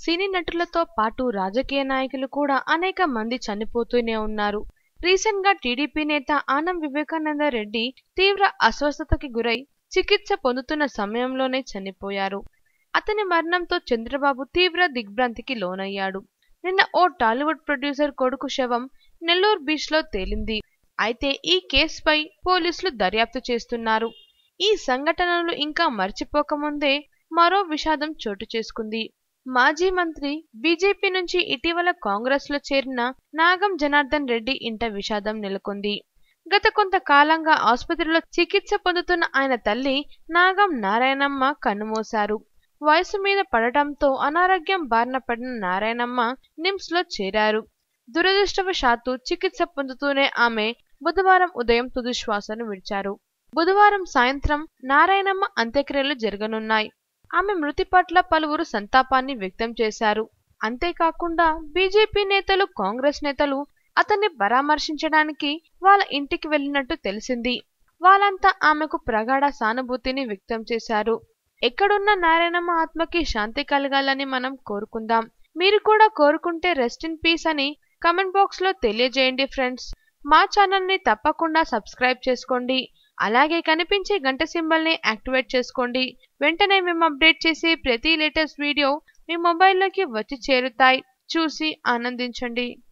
సినీ నటులతో పాటు రాజకీయ నాయకులు కూడా అనేక మంది చనిపోతూనే ఉన్నారు రీసెంట్ గా టీడీపీ నేత ఆనం వివేకానంద రెడ్డి తీవ్ర అస్వస్థతకి గురై చికిత్స పొందుతున్న సమయంలోనే చనిపోయారు అతని మరణంతో చంద్రబాబు తీవ్ర దిగ్భ్రాంతికి లోనయ్యాడు నిన్న ఓ టాలీవుడ్ ప్రొడ్యూసర్ కొడుకు శవం నెల్లూరు బీచ్ లో తేలింది అయితే ఈ కేసుపై పోలీసులు దర్యాప్తు చేస్తున్నారు ఈ సంఘటనలు ఇంకా మర్చిపోకముందే మరో విషాదం చోటు చేసుకుంది మాజీ మంత్రి బీజేపీ నుంచి ఇటీవల కాంగ్రెస్ లో చేరిన నాగం జనార్దన్ రెడ్డి ఇంట విషాదం నెలకొంది గత కొంతకాలంగా ఆసుపత్రిలో చికిత్స పొందుతున్న ఆయన తల్లి నాగం నారాయణమ్మ కన్నుమూశారు వయసు మీద పడటంతో అనారోగ్యం బారిన పడిన నారాయణమ్మ నిమ్స్ లో చేరారు దురదృష్టవశాత్తు చికిత్స పొందుతూనే ఆమె బుధవారం ఉదయం తుది శ్వాసను విడిచారు బుధవారం సాయంత్రం నారాయణమ్మ అంత్యక్రియలు జరగనున్నాయి ఆమె మృతి పట్ల పలువురు సంతాపాన్ని వ్యక్తం చేశారు అంతేకాకుండా బీజేపీ నేతలు కాంగ్రెస్ నేతలు అతన్ని పరామర్శించడానికి వాళ్ళ ఇంటికి వెళ్ళినట్టు తెలిసింది వాళ్ళంతా ఆమెకు ప్రగాఢ సానుభూతిని వ్యక్తం చేశారు ఎక్కడున్న నారాయణమ్మ ఆత్మకి శాంతి కలగాలని మనం కోరుకుందాం మీరు కూడా కోరుకుంటే రెస్ట్ ఇన్ పీస్ అని కమెంట్ బాక్స్ లో తెలియజేయండి ఫ్రెండ్స్ మా ఛానల్ ని తప్పకుండా సబ్స్క్రైబ్ చేసుకోండి అలాగే కనిపించే గంట సింబల్ ని యాక్టివేట్ చేసుకోండి వెంటనే మేము అప్డేట్ చేసే ప్రతి లేటెస్ట్ వీడియో మీ మొబైల్లోకి వచ్చి చేరుతాయి చూసి ఆనందించండి